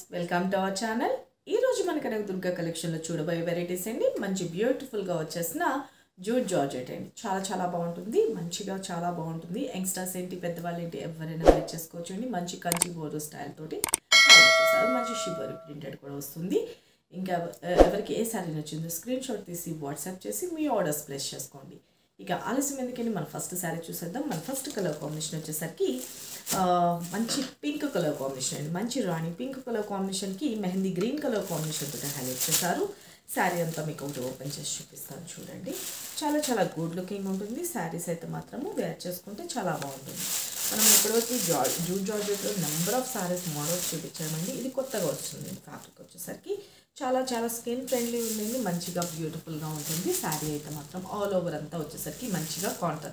welcome to our channel ఈ రోజు మన కనక దుర్గా కలెక్షన్లో చూడబోయే వెరైటీస్ అండి మంచి బ్యూటిఫుల్గా వచ్చేసిన జూట్ జార్జెట్ అండి చాలా చాలా బాగుంటుంది మంచిగా చాలా బాగుంటుంది యంగ్స్టర్స్ ఏంటి పెద్దవాళ్ళు ఏంటి ఎవరైనా వేర్ చేసుకోవచ్చు అండి మంచి కంచి బోర్డర్ స్టైల్ తోటి వచ్చేసారు మంచి షిబర్ ప్రింటెడ్ కూడా వస్తుంది ఇంకా ఎ- ఎవరికి ఏ శారీ నచ్చిందో స్క్రీన్ షాట్ తీసి వాట్సాప్ చేసి మీ ఆర్డర్స్ ప్లేస్ చేసుకోండి ఇక ఆలస్యం ఎందుకని మన ఫస్ట్ శారీ చూసేద్దాం మన ఫస్ట్ కలర్ కాంబినేషన్ వచ్చేసరికి ఆ, మంచి పింక్ కలర్ కాంబినేషన్ అండి మంచి రాణి పింక్ కలర్ కాంబినేషన్కి మెహందీ గ్రీన్ కలర్ కాంబినేషన్ తోటి హైలైట్ చేశారు శారీ అంతా మీకు ఒకటి ఓపెన్ చేసి చూపిస్తాను చూడండి చాలా చాలా గుడ్ లుకింగ్ ఉంటుంది శారీస్ అయితే మాత్రము వేర్ చేసుకుంటే చాలా బాగుంటుంది మనం ఇప్పటివరకు జా జూట్ జార్జెట్లో నెంబర్ ఆఫ్ సారీస్ మోడల్స్ చూపించామండి ఇది కొత్తగా వస్తుంది ఫ్యాబ్రిక్ వచ్చేసరికి చాలా చాలా స్కిన్ ఫ్రెండ్లీ ఉందండి మంచిగా బ్యూటిఫుల్గా ఉంటుంది శారీ అయితే మాత్రం ఆల్ ఓవర్ అంతా వచ్చేసరికి మంచిగా కాంట్రా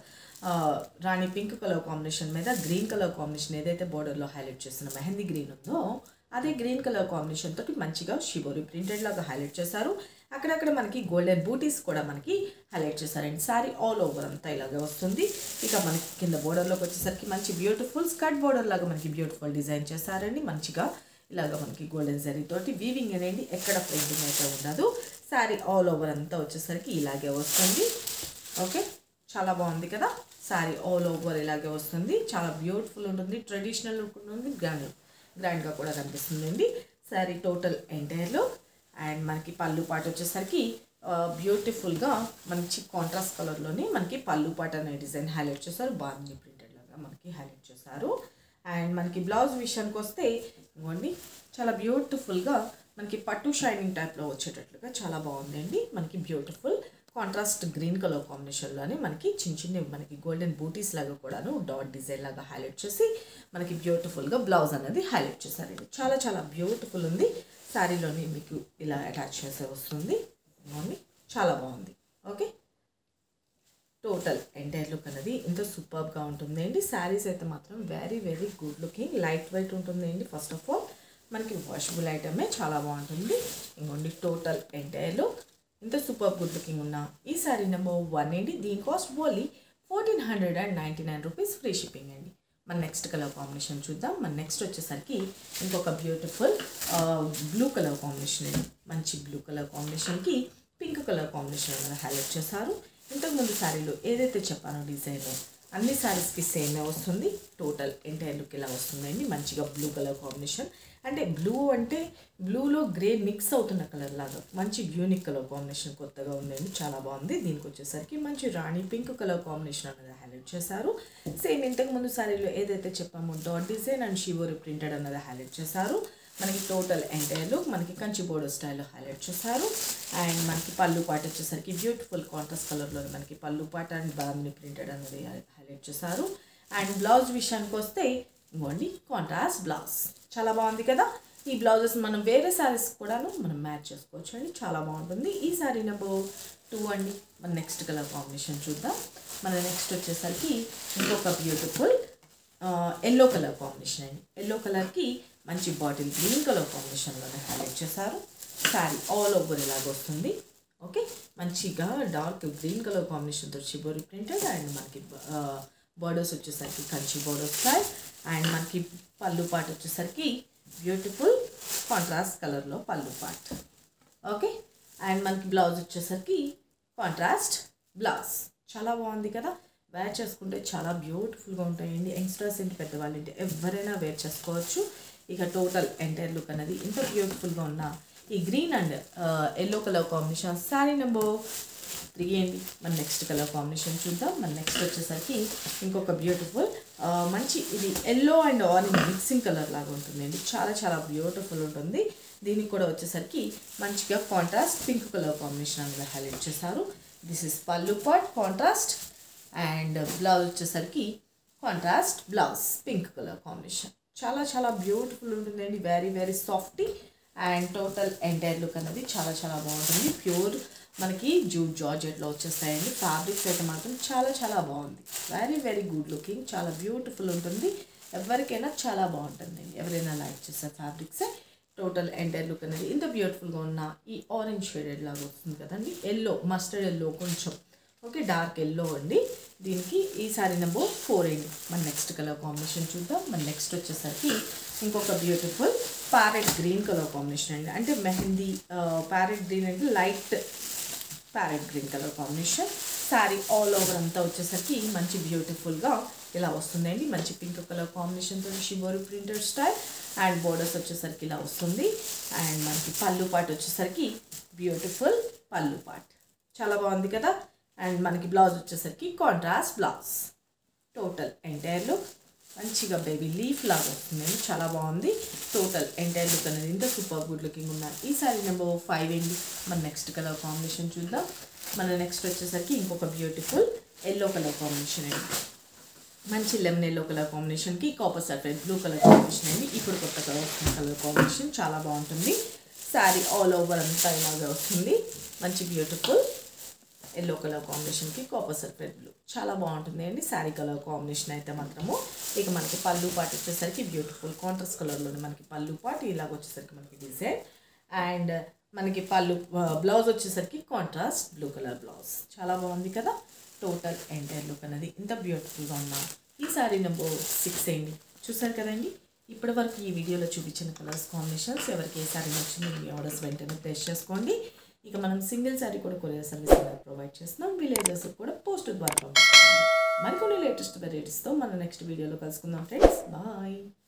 రాణి పింక్ కలర్ కాంబినేషన్ మీద గ్రీన్ కలర్ కాంబినేషన్ ఏదైతే బోర్డర్లో హైలైట్ చేసిన మెహందీ గ్రీన్ ఉందో అదే గ్రీన్ కలర్ కాంబినేషన్ తోటి మంచిగా షిబోరి ప్రింటెడ్ లాగా హైలైట్ చేశారు అక్కడక్కడ మనకి గోల్డెన్ బూటీస్ కూడా మనకి హైలైట్ చేశారండి సారీ ఆల్ ఓవర్ అంతా ఇలాగే వస్తుంది ఇక మనకి కింద బోర్డర్లోకి వచ్చేసరికి మంచి బ్యూటిఫుల్ స్కర్ట్ బోర్డర్ లాగా మనకి బ్యూటిఫుల్ డిజైన్ చేశారండి మంచిగా ఇలాగ మనకి గోల్డెన్ జరీ తోటి వీవింగ్ అనేది ఎక్కడ ప్రింటింగ్ అయితే ఉండదు శారీ ఆల్ ఓవర్ అంతా వచ్చేసరికి ఇలాగే వస్తుంది ఓకే చాలా బాగుంది కదా శారీ ఆల్ ఓవర్ ఇలాగే వస్తుంది చాలా బ్యూటిఫుల్ ఉంటుంది ట్రెడిషనల్ లుక్ ఉంటుంది గ్రాండ్ గ్రాండ్గా కూడా కనిపిస్తుంది అండి శారీ టోటల్ ఎంటైర్లో అండ్ మనకి పళ్ళు పాట వచ్చేసరికి బ్యూటిఫుల్గా మంచి కాంట్రాస్ట్ కలర్లోనే మనకి పళ్ళు పాట అనే డిజైన్ హైలైట్ చేశారు బాగుంది ప్రింటెడ్ లాగా మనకి హైలైట్ చేశారు అండ్ మనకి బ్లౌజ్ విషయానికి వస్తే ఇవ్వండి చాలా బ్యూటిఫుల్గా మనకి పట్టు షైనింగ్ టైప్లో వచ్చేటట్లుగా చాలా బాగుందండి మనకి బ్యూటిఫుల్ కాంట్రాస్ట్ గ్రీన్ కలర్ కాంబినేషన్లోనే మనకి చిన్న చిన్న మనకి గోల్డెన్ బూటీస్ లాగా కూడాను డాట్ డిజైన్ లాగా హైలైట్ చేసి మనకి బ్యూటిఫుల్గా బ్లౌజ్ అనేది హైలైట్ చేశారండి చాలా చాలా బ్యూటిఫుల్ ఉంది శారీలోని మీకు ఇలా అటాచ్ చేసే వస్తుంది ఇవ్వండి చాలా బాగుంది ఓకే టోటల్ ఎంటైర్ లుక్ అనేది ఇంత సూపర్గా ఉంటుంది అండి శారీస్ అయితే మాత్రం very very good looking light weight ఉంటుంది అండి ఫస్ట్ ఆఫ్ ఆల్ మనకి వాషబుల్ ఐటమే చాలా బాగుంటుంది ఇంకోండి టోటల్ ఎంటైర్ లుక్ ఇంత సూపర్ గుడ్ లుకింగ్ ఉన్న ఈ శారీ నెంబర్ వన్ అండి దీని cost only fourteen hundred and ninety nine rupees free shipping అండి మన నెక్స్ట్ కలర్ కాంబినేషన్ చూద్దాం మన నెక్స్ట్ వచ్చేసరికి ఇంకొక బ్యూటిఫుల్ బ్లూ కలర్ కాంబినేషన్ అండి మంచి బ్లూ కలర్ కాంబినేషన్కి పింక్ కలర్ కాంబినేషన్ అనేది హైలైట్ చేశారు ఇంతకుముందు శారీలో ఏదైతే చెప్పానో డిజైన్ అన్ని శారీస్కి సేమే వస్తుంది టోటల్ ఎంటైర్ లుక్ ఇలా వస్తుందండి మంచిగా బ్లూ కలర్ కాంబినేషన్ అంటే బ్లూ అంటే బ్లూలో గ్రే మిక్స్ అవుతున్న కలర్ లాగా మంచి యూనిక్ కలర్ కాంబినేషన్ కొత్తగా ఉందండి చాలా బాగుంది దీనికి వచ్చేసరికి మంచి రాణి పింక్ కలర్ కాంబినేషన్ అనేది హైలైట్ చేశారు సేమ్ ఇంతకు ముందు శారీలో ఏదైతే చెప్పామో dot design and shibori printed అన్నది హైలైట్ చేశారు మనకి టోటల్ ఎంటైర్ లుక్ మనకి కంచి బోర్డర్ స్టైల్లో హైలైట్ చేశారు అండ్ మనకి పళ్ళు పాట వచ్చేసరికి బ్యూటిఫుల్ కాంట్రాస్ట్ కలర్లో మనకి పళ్ళు పాట అండ్ బామ్ని ప్రింటెడ్ అనేది హైలైట్ చేశారు అండ్ బ్లౌజ్ విషయానికి వస్తే ఇవ్వండి కాంట్రాస్ట్ బ్లౌజ్ చాలా బాగుంది కదా ఈ బ్లౌజెస్ మనం వేరే శారీస్ కూడాను మనం మ్యాచ్ చేసుకోవచ్చు అండి చాలా బాగుంటుంది ఈ శారీ నెంబర్ టూ అండి మన నెక్స్ట్ కలర్ కాంబినేషన్ చూద్దాం మన నెక్స్ట్ వచ్చేసరికి ఇంకొక బ్యూటిఫుల్ ఎల్లో కలర్ కాంబినేషన్ అండి ఎల్లో కలర్కి మంచి బాటిల్ గ్రీన్ కలర్ కాంబినేషన్లోనే హైలైట్ చేశారు శారీ ఆల్ ఓవర్ ఇలాగ వస్తుంది ఓకే మంచిగా డార్క్ గ్రీన్ కలర్ కాంబినేషన్తో చిబోరి ప్రింటెడ్ అండ్ మనకి బోర్డర్స్ వచ్చేసరికి కంచి బోర్డర్ స్టైల్ అండ్ మనకి పళ్ళు పాట వచ్చేసరికి బ్యూటిఫుల్ కాంట్రాస్ట్ కలర్లో పళ్ళు పాట్ ఓకే అండ్ మనకి బ్లౌజ్ వచ్చేసరికి కాంట్రాస్ట్ బ్లౌజ్ చాలా బాగుంది కదా వేర్ చేసుకుంటే చాలా బ్యూటిఫుల్గా ఉంటాయండి యంగ్స్టర్స్ ఏంటి పెద్దవాళ్ళు ఏంటి ఎవరైనా వేర్ చేసుకోవచ్చు ఇక టోటల్ ఎంటైర్ లుక్ అనేది ఇంత బ్యూటిఫుల్గా ఉన్న ఈ green and yellow colour combination sari number three అండి మన నెక్స్ట్ కలర్ కాంబినేషన్ చూద్దాం మన నెక్స్ట్ వచ్చేసరికి ఇంకొక బ్యూటిఫుల్ మంచి ఇది yellow and orange mixing colour లాగా ఉంటుందండి చాలా చాలా బ్యూటిఫుల్ ఉంటుంది దీనికి కూడా వచ్చేసరికి మంచిగా కాంట్రాస్ట్ పింక్ కలర్ కాంబినేషన్ అనేది హైలైట్ చేశారు దిస్ ఇస్ పల్లు పాట్ కాంట్రాస్ట్ అండ్ బ్లౌజ్ వచ్చేసరికి contrast blouse pink colour combination చాలా చాలా బ్యూటిఫుల్ ఉంటుందండి very very softy and total entire look అనేది చాలా చాలా బాగుంటుంది ప్యూర్ మనకి జూట్ జార్జెట్లో వచ్చేస్తాయండి ఫ్యాబ్రిక్స్ అయితే మాత్రం చాలా చాలా బాగుంది వెరీ వెరీ గుడ్ లుకింగ్ చాలా బ్యూటిఫుల్ ఉంటుంది ఎవరికైనా చాలా బాగుంటుంది ఎవరైనా లైక్ చేసే ఫ్యాబ్రిక్సే టోటల్ ఎంటైర్ లుక్ అనేది ఇంత బ్యూటిఫుల్గా ఉన్న ఈ ఆరెంజ్ షేడెడ్ లాగా వస్తుంది కదండి ఎల్లో మస్టర్డ్ ఎల్లో కొంచెం ఓకే డార్క్ ఎల్లో అండి దీనికి ఈ సారీ నెంబర్ ఫోర్ అండి మన నెక్స్ట్ కలర్ కాంబినేషన్ చూద్దాం మన నెక్స్ట్ వచ్చేసరికి ఇంకొక beautiful parrot green colour combination అండి అంటే మెహందీ ప్యారెట్ గ్రీన్ అంటే light parrot green colour combination sari all over అంతా వచ్చేసరికి మంచి బ్యూటిఫుల్గా ఇలా వస్తుందండి మంచి పింక్ కలర్ కాంబినేషన్తో shibori printed style and borders వచ్చేసరికి ఇలా వస్తుంది అండ్ మనకి పళ్ళు పాటు వచ్చేసరికి బ్యూటిఫుల్ పళ్ళు పాట్ చాలా బాగుంది కదా అండ్ మనకి బ్లౌజ్ వచ్చేసరికి contrast blouse total entire look మంచిగా బేబీ లీఫ్ లాగా వస్తుందండి చాలా బాగుంది టోటల్ ఎంటైర్ లుక్ అనేది ఇంత సూపర్ గుడ్ లుకింగ్ ఉన్నాయి ఈ సారీ నెంబర్ ఫైవ్ ఏంటి మన నెక్స్ట్ కలర్ కాంబినేషన్ చూద్దాం మన నెక్స్ట్ వచ్చేసరికి ఇంకొక బ్యూటిఫుల్ ఎల్లో కలర్ కాంబినేషన్ అండి మంచి లెమన్ ఎల్లో కలర్ కాంబినేషన్కి copper sulphate blue colour combination అండి ఇప్పుడు కొత్త కలర్ కలర్ కాంబినేషన్ చాలా బాగుంటుంది శారీ ఆల్ ఓవర్ అంతా ఇలాగే వస్తుంది మంచి బ్యూటిఫుల్ ఎల్లో కలర్ కాంబినేషన్కి కాపర్ సల్ఫేట్ బ్లూ చాలా బాగుంటుంది అండి శారీ కలర్ కాంబినేషన్ అయితే మాత్రము ఇక మనకి పళ్ళు పాటు వచ్చేసరికి బ్యూటిఫుల్ కాంట్రాస్ట్ కలర్లోనే మనకి పళ్ళు పాటు ఇలాగ వచ్చేసరికి మనకి డిజైన్ అండ్ మనకి పళ్ళు బ్లౌజ్ వచ్చేసరికి కాంట్రాస్ట్ బ్లూ కలర్ బ్లౌజ్ చాలా బాగుంది కదా టోటల్ ఎంటైర్ లుక్ అనేది ఇంత బ్యూటిఫుల్గా ఉన్నా ఈ సారీ నెంబర్ సిక్స్ అయింది చూసారు కదండి ఇప్పటి వరకు ఈ వీడియోలో చూపించిన కలర్స్ కాంబినేషన్స్ ఎవరికి ఏ సారీ నచ్చిందో మీ ఆర్డర్స్ వెంటనే ప్లేస్ చేసుకోండి ఇక మనం సింగిల్ సారీ కూడా కొరియర్ సర్వీస్ అనేది ప్రొవైడ్ చేస్తున్నాం విలేజెస్ కూడా పోస్ట్ ద్వారా పంపిస్తున్నాం మరికొన్ని లేటెస్ట్ వెరైటీస్తో మనం నెక్స్ట్ వీడియోలో కలుసుకుందాం ఫ్రెండ్స్ బాయ్